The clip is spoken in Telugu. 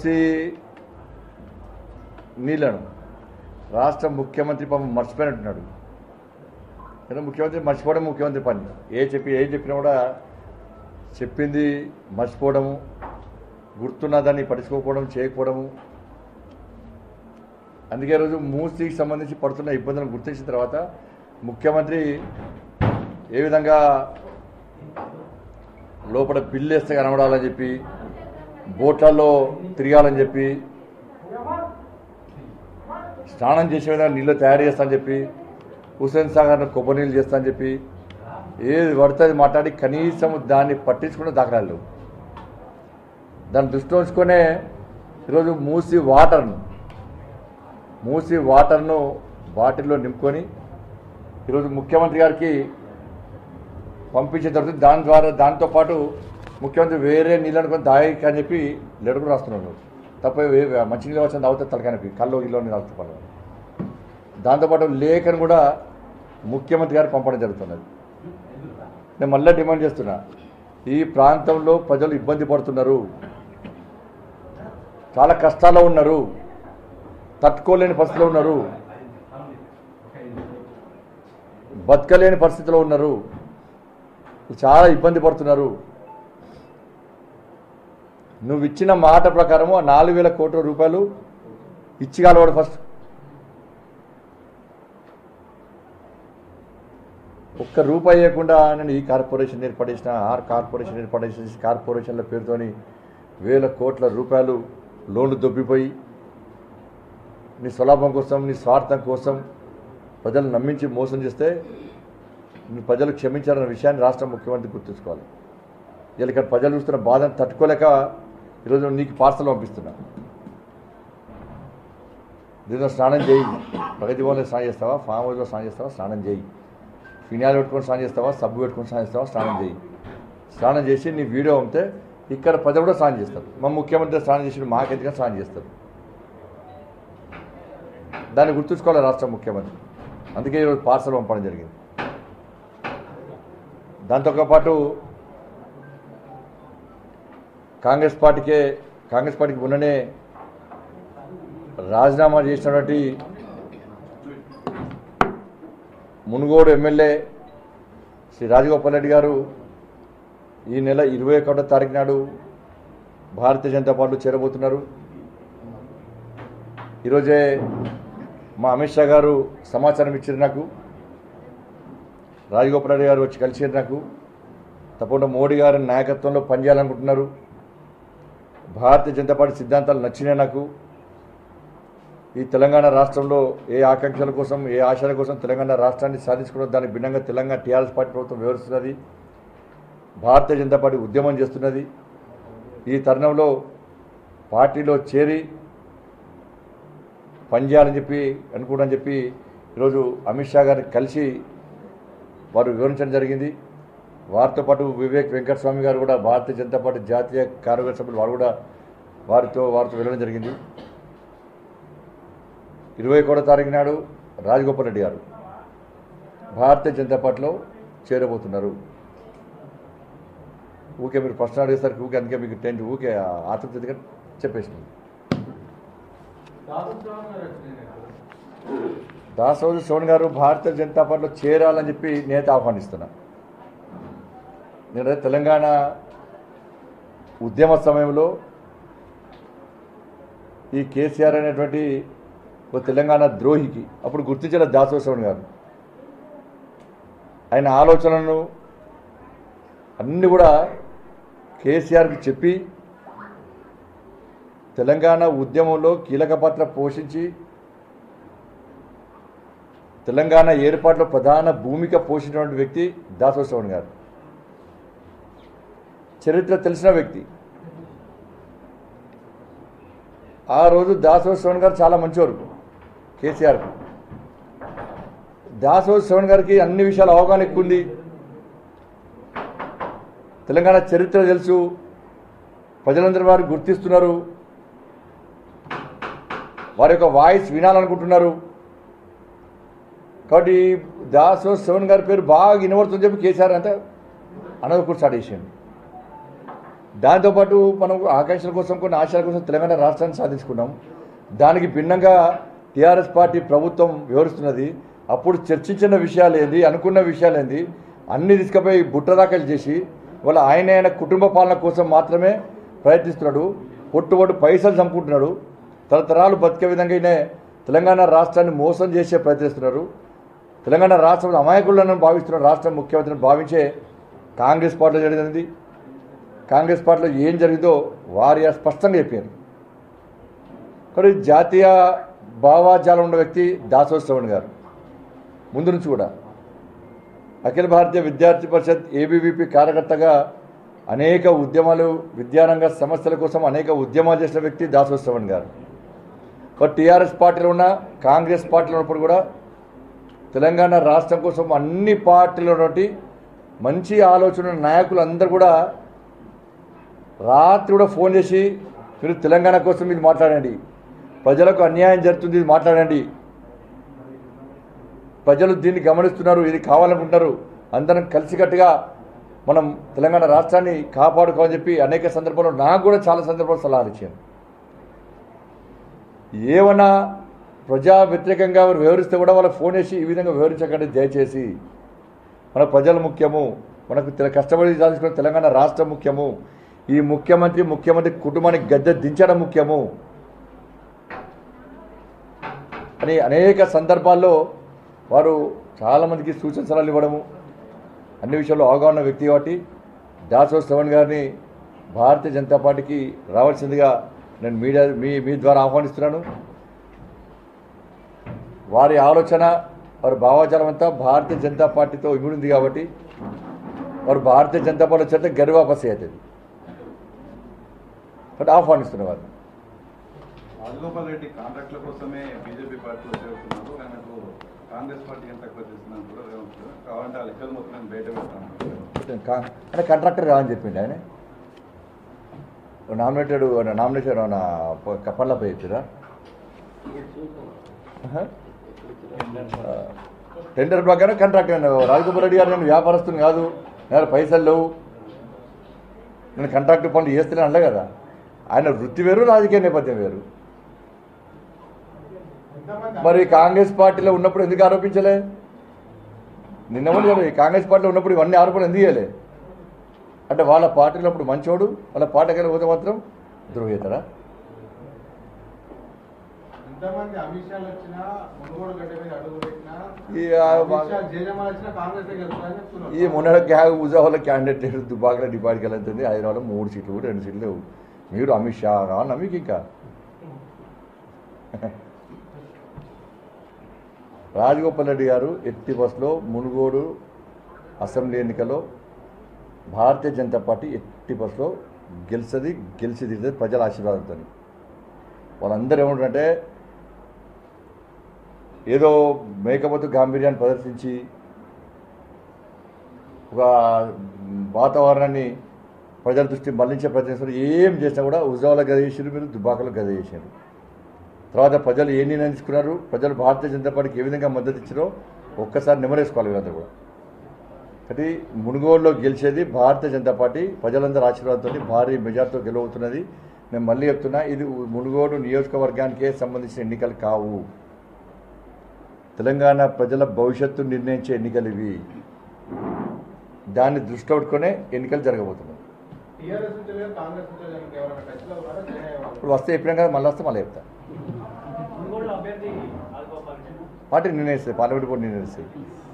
మూసి నీళ్లను రాష్ట్ర ముఖ్యమంత్రి పాపం మర్చిపోయినట్టున్నాడు కానీ ముఖ్యమంత్రి మర్చిపోవడం ముఖ్యమంత్రి పని ఏ చెప్పి ఏం చెప్పినా కూడా చెప్పింది మర్చిపోవడము గుర్తున్న దాన్ని పట్టించుకోకపోవడం చేయకపోవడము అందుకే రోజు మూసీకి సంబంధించి పడుతున్న ఇబ్బందులను గుర్తించిన తర్వాత ముఖ్యమంత్రి ఏ విధంగా లోపల బిల్లు వేస్తే కనబడాలని చెప్పి బోట్లలో తిరగాలని చెప్పి స్నానం చేసే విధంగా నీళ్ళు తయారు చేస్తా అని చెప్పి హుసేన్ సాగర్ను కొబ్బరి నీళ్ళు చేస్తా అని చెప్పి ఏది పడితే అది మాట్లాడి కనీసం దాన్ని పట్టించుకునే దాఖలాలు లేవు. దాన్ని దృష్టిలో ఉంచుకొనే ఈరోజు మూసి వాటర్ను మూసి వాటర్ను బాటిల్లో నింపుకొని ఈరోజు ముఖ్యమంత్రి గారికి పంపించిన తర్వాత దాని ద్వారా దాంతో పాటు ముఖ్యమంత్రి వేరే నీళ్ళు అనుకొని దాయికి అని చెప్పి లెటర్ కూడా రాస్తున్నాడు తప్ప వే- వే- మంచినీళ్ళు వచ్చిన తాగితే తలకానపి కల్లో ఇల్లు తాగుతూ పడదు దాంతోపాటు లేఖను కూడా ముఖ్యమంత్రి గారు పంపడం జరుగుతున్నది నేను మళ్ళీ డిమాండ్ చేస్తున్నా ఈ ప్రాంతంలో ప్రజలు ఇబ్బంది పడుతున్నారు చాలా కష్టాల్లో ఉన్నారు తట్టుకోలేని పరిస్థితిలో ఉన్నారు బతకలేని పరిస్థితిలో ఉన్నారు చాలా ఇబ్బంది పడుతున్నారు నువ్వు ఇచ్చిన మాట ప్రకారము ఆ నాలుగు వేల కోట్ల రూపాయలు ఇచ్చి కాలవాడు ఫస్ట్ ఒక్క రూపాయి ఇవ్వకుండా నేను ఈ కార్పొరేషన్ ఏర్పడేసిన ఆ కార్పొరేషన్ ఏర్పడేసిన కార్పొరేషన్ల పేరుతోని వేల కోట్ల రూపాయలు లోన్లు దొబ్బిపోయి నీ స్వలాభం కోసం నీ స్వార్థం కోసం ప్రజలు నమ్మించి మోసం చేస్తే నీ ప్రజలు క్షమించారన్న విషయాన్ని రాష్ట్ర ముఖ్యమంత్రి గుర్తుంచుకోవాలి ఇలా ఇక్కడ ప్రజలు చూస్తున్న బాధను తట్టుకోలేక ఈరోజు నీకు పార్సల్ పంపిస్తున్నా దీంతో స్నానం చేయి ప్రగతి భవన్లో స్నానం చేస్తావా ఫామ్ హౌస్లో స్నానం చేస్తావా స్నానం చేయి ఫినాయిల్ పెట్టుకొని స్నానం చేస్తావా సబ్బు పెట్టుకొని స్నానం చేస్తావా స్నానం చేయి స్నానం చేసి నీ వీడియో ఉంటే ఇక్కడ ప్రజలు కూడా స్నానం చేస్తారు మా ముఖ్యమంత్రి స్నానం చేసి మాకెందుకని స్నానం చేస్తారు దాన్ని గుర్తుంచుకోవాలి రాష్ట్ర ముఖ్యమంత్రి అందుకే ఈరోజు పార్సల్ పంపడం జరిగింది దాంతో పాటు కాంగ్రెస్ పార్టీకే కాంగ్రెస్ పార్టీకి ఉన్ననే రాజీనామా చేసినటువంటి మునుగోడు ఎమ్మెల్యే శ్రీ రాజగోపాల్ రెడ్డి గారు ఈ నెల ఇరవై ఒకటో తారీఖు నాడు భారతీయ జనతా పార్టీలో చేరబోతున్నారు ఈరోజే మా అమిత్ షా గారు సమాచారం ఇచ్చారు నాకు రాజగోపాల్ రెడ్డి గారు వచ్చి కలిసారు నాకు తప్పకుండా మోడీ గారి నాయకత్వంలో పనిచేయాలనుకుంటున్నారు భారతీయ జనతా పార్టీ సిద్ధాంతాలు నచ్చినాయి నాకు ఈ తెలంగాణ రాష్ట్రంలో ఏ ఆకాంక్షల కోసం ఏ ఆశల కోసం తెలంగాణ రాష్ట్రాన్ని సాధించుకున్న దానికి భిన్నంగా తెలంగాణ టీఆర్ఎస్ పార్టీ ప్రభుత్వం వివరిస్తున్నది భారతీయ జనతా పార్టీ ఉద్యమం చేస్తున్నది ఈ తరుణంలో పార్టీలో చేరి పనిచేయాలని చెప్పి అనుకోవడం చెప్పి ఈరోజు అమిత్ షా గారిని కలిసి వారు వివరించడం జరిగింది వారితో పాటు వివేక్ వెంకటస్వామి గారు కూడా భారతీయ జనతా పార్టీ జాతీయ కార్యవర్గ సభ్యులు వారు కూడా వారితో వారితో వెళ్ళడం జరిగింది ఇరవై ఒకటో తారీఖు నాడు రాజగోపాల్ రెడ్డి గారు భారతీయ జనతా పార్టీలో చేరబోతున్నారు ఊకే మీరు ప్రశ్న అడిగేసరికి ఊకే అందుకే మీకు టెంట్ ఊకే ఆతృప్తిగా చెప్పేసింది దాసోజు సోన్ గారు భారతీయ జనతా పార్టీలో చేరాలని చెప్పి నేత ఆహ్వానిస్తున్నా నేను తెలంగాణ ఉద్యమ సమయంలో ఈ కేసీఆర్ అనేటువంటి ఒక తెలంగాణ ద్రోహికి అప్పుడు గుర్తించిన దాసోత్సవన్ గారు ఆయన ఆలోచనలను అన్ని కూడా కేసీఆర్కి చెప్పి తెలంగాణ ఉద్యమంలో కీలక పాత్ర పోషించి తెలంగాణ ఏర్పాటులో ప్రధాన భూమిక పోషించినటువంటి వ్యక్తి దాసోత్సవన్ గారు చరిత్ర తెలిసిన వ్యక్తి ఆ రోజు దాసోత్సవన్ గారు చాలా మంచివారు కేసీఆర్ దాసోత్సవన్ గారికి అన్ని విషయాల అవగాహన ఎక్కువ ఉంది తెలంగాణ చరిత్ర తెలుసు ప్రజలందరూ వారు గుర్తిస్తున్నారు వారి యొక్క వాయిస్ వినాలనుకుంటున్నారు కాబట్టి దాసోత్సవన్ గారి పేరు బాగా వినబడుతుందని చెప్పి కేసీఆర్ అంతా అనదొకటి స్టార్ట్ చేసిండు దాంతోపాటు మనం ఆకాంక్షల కోసం కొన్ని ఆశల కోసం తెలంగాణ రాష్ట్రాన్ని సాధించుకున్నాం దానికి భిన్నంగా టీఆర్ఎస్ పార్టీ ప్రభుత్వం వివరిస్తున్నది అప్పుడు చర్చించిన విషయాలు ఏంది అనుకున్న విషయాలు ఏంది అన్ని తీసుకుపోయి బుట్టదాఖలు చేసి వాళ్ళ ఆయన ఆయన కుటుంబ పాలన కోసం మాత్రమే ప్రయత్నిస్తున్నాడు పొట్టుబొట్టు పైసలు చంపుకుంటున్నాడు తరతరాలు బతికే విధంగా ఈయన తెలంగాణ రాష్ట్రాన్ని మోసం చేసే ప్రయత్నిస్తున్నారు తెలంగాణ రాష్ట్రం అమాయకులను భావిస్తున్న రాష్ట్ర ముఖ్యమంత్రిని భావించే కాంగ్రెస్ పార్టీలో జరిగింది కాంగ్రెస్ పార్టీలో ఏం జరిగిందో వారి స్పష్టంగా చెప్పారు కానీ జాతీయ భావాజాలం ఉన్న వ్యక్తి దాసోత్ శ్రవణ్ గారు ముందు నుంచి కూడా అఖిల భారతీయ విద్యార్థి పరిషత్ ఏబీవీపీ కార్యకర్తగా అనేక ఉద్యమాలు విద్యారంగ సమస్యల కోసం అనేక ఉద్యమాలు చేసిన వ్యక్తి దాసోత్ శ్రవణ్ గారు బట్ టీఆర్ఎస్ పార్టీలో ఉన్న కాంగ్రెస్ పార్టీలో ఉన్నప్పుడు కూడా తెలంగాణ రాష్ట్రం కోసం అన్ని పార్టీల నుండి మంచి ఆలోచన ఉన్న నాయకులు అందరూ కూడా రాత్రి కూడా ఫోన్ చేసి మీరు తెలంగాణ కోసం ఇది మాట్లాడండి ప్రజలకు అన్యాయం జరుగుతుంది ఇది మాట్లాడండి ప్రజలు దీన్ని గమనిస్తున్నారు ఇది కావాలనుకుంటున్నారు అందరం కలిసికట్టుగా మనం తెలంగాణ రాష్ట్రాన్ని కాపాడుకోవాలని చెప్పి అనేక సందర్భాల్లో నాకు కూడా చాలా సందర్భాలు సలహాలు ఇచ్చాను ఏమన్నా ప్రజా వ్యతిరేకంగా వారు వివరిస్తే కూడా వాళ్ళకి ఫోన్ చేసి ఈ విధంగా వివరించకండి దయచేసి మన ప్రజలు ముఖ్యము మనకు తెల- కష్టపడి సాధించుకున్న తెలంగాణ రాష్ట్రం ముఖ్యము ఈ ముఖ్యమంత్రి ముఖ్యమంత్రి కుటుంబానికి గద్దె దించడం ముఖ్యము అని అనేక సందర్భాల్లో వారు చాలామందికి సూచన సలహాలు ఇవ్వడము అన్ని విషయాల్లో అవగాహన వ్యక్తి కాబట్టి దాసో శ్రవణ్ గారిని భారతీయ జనతా పార్టీకి రావాల్సిందిగా నేను మీడియా మీ మీ ద్వారా ఆహ్వానిస్తున్నాను వారి ఆలోచన వారి భావాచారం అంతా భారతీయ జనతా పార్టీతో ఇమిడింది కాబట్టి వారు భారతీయ జనతా పార్టీ చేత గర్వాపసి అవుతుంది కాబట్టి ఆహ్వానిస్తున్న వారు రాజగోపాల్ రెడ్డి కాంట్రాక్ట్ల కోసమే బీజేపీ పార్టీలో చేరుతున్నారు ఆయనకు కాంగ్రెస్ పార్టీ ఎంత తక్కువ చేస్తున్నాను కూడా రేవంత్ రెడ్డి. కావాలంటే ఆ లెక్కలు మొత్తం నేను బయట పెడతాను కా- అంటే కాంట్రాక్టర్ రావని చెప్పిండు ఆయన నామినేటెడ్ నామినేషన్ నా కప్పర్లపై ఇచ్చిరా టెండర్ ప్రకారం కాంట్రాక్ట్ రాజగోపాల్ రెడ్డి గారు నేను వ్యాపారస్తుని కాదు నేను పైసలు లేవు నేను కాంట్రాక్ట్ పనులు చేస్తున్నాను అనలే కదా ఆయన వృత్తి వేరు రాజకీయ నేపథ్యం వేరు మరి కాంగ్రెస్ పార్టీలో ఉన్నప్పుడు ఎందుకు ఆరోపించలే నిన్న కూడా చెప్పాడు, ఈ కాంగ్రెస్ పార్టీలో ఉన్నప్పుడు ఇవన్నీ ఆరోపణలు ఎందుకు చేయలే అంటే వాళ్ళ పార్టీలో ఉన్నప్పుడు మంచోడు వాళ్ళ పార్టీకి పోతే మాత్రం ద్రోహేతరా ఎంతమంది అమిత్ షాలు వచ్చినా మునుగోడు గడ్డ మీద అడుగు పెట్టినా ఈ ఆ అమిత్ షా జయజమాల్ వచ్చినా కాంగ్రెస్ గెలుస్తారని చెప్తున్నారు ఈ మొన్న క్యా- ఉజావాల క్యాండిడేట్ దుబాకలో డిపార్ట్కి వెళ్తుంది హైదరాబాద్లో మూడు సీట్లు కూడా రెండు సీట్లు లేవు మీరు అమిత్ షా కావాలన్నా మీకు ఇంకా రాజగోపాల్ రెడ్డి గారు ఎట్టి బస్సులో మునుగోడు అసెంబ్లీ ఎన్నికలో భారతీయ జనతా పార్టీ ఎట్టి బస్సులో గెలిచది గెలిచి తిరిగి ప్రజల ఆశీర్వాదంతో వాళ్ళందరూ ఏమంటారంటే ఏదో మేకపోతు గాంభీర్యాన్ని ప్రదర్శించి ఒక వాతావరణాన్ని ప్రజల దృష్టి మళ్లించే ప్రయత్నిస్తారు ఏం చేసినా కూడా ఉజ్జాల గద చేసారు మీరు దుబాకలో గద చేశారు తర్వాత ప్రజలు ఏ నిర్ణయం తీసుకున్నారు ప్రజలు భారతీయ జనతా పార్టీకి ఏ విధంగా మద్దతు ఇచ్చారో ఒక్కసారి నెమరేసుకోవాలి వీళ్ళందరూ కూడా కాబట్టి మునుగోడులో గెలిచేది భారతీయ జనతా పార్టీ ప్రజలందరూ ఆశీర్వాదంతో భారీ మెజార్టీతో గెలవుతున్నది నేను మళ్ళీ చెప్తున్నా ఇది మునుగోడు నియోజకవర్గానికే సంబంధించిన ఎన్నికలు కావు తెలంగాణ ప్రజల భవిష్యత్తు నిర్ణయించే ఎన్నికలు ఇవి దాన్ని దృష్టిలో పెట్టుకునే ఎన్నికలు జరగబోతున్నాయి టీఆర్ఎస్ నుంచి లేదు కాంగ్రెస్ నుంచి లేదు ఇంకా ఎవరైనా టచ్లో ఉన్నారా జయ అయ్యేవాళ్ళు? ఇప్పుడు వస్తే చెప్పినా కదా మళ్ళీ వస్తే మళ్ళీ చెప్తా మునుగోడు అభ్యర్థి రాజగోపాల్ రెడ్డి పార్టీ నిర్ణయిస్తుంది పార్లమెంట్ బోర్డు నిర్ణయిస్తుంది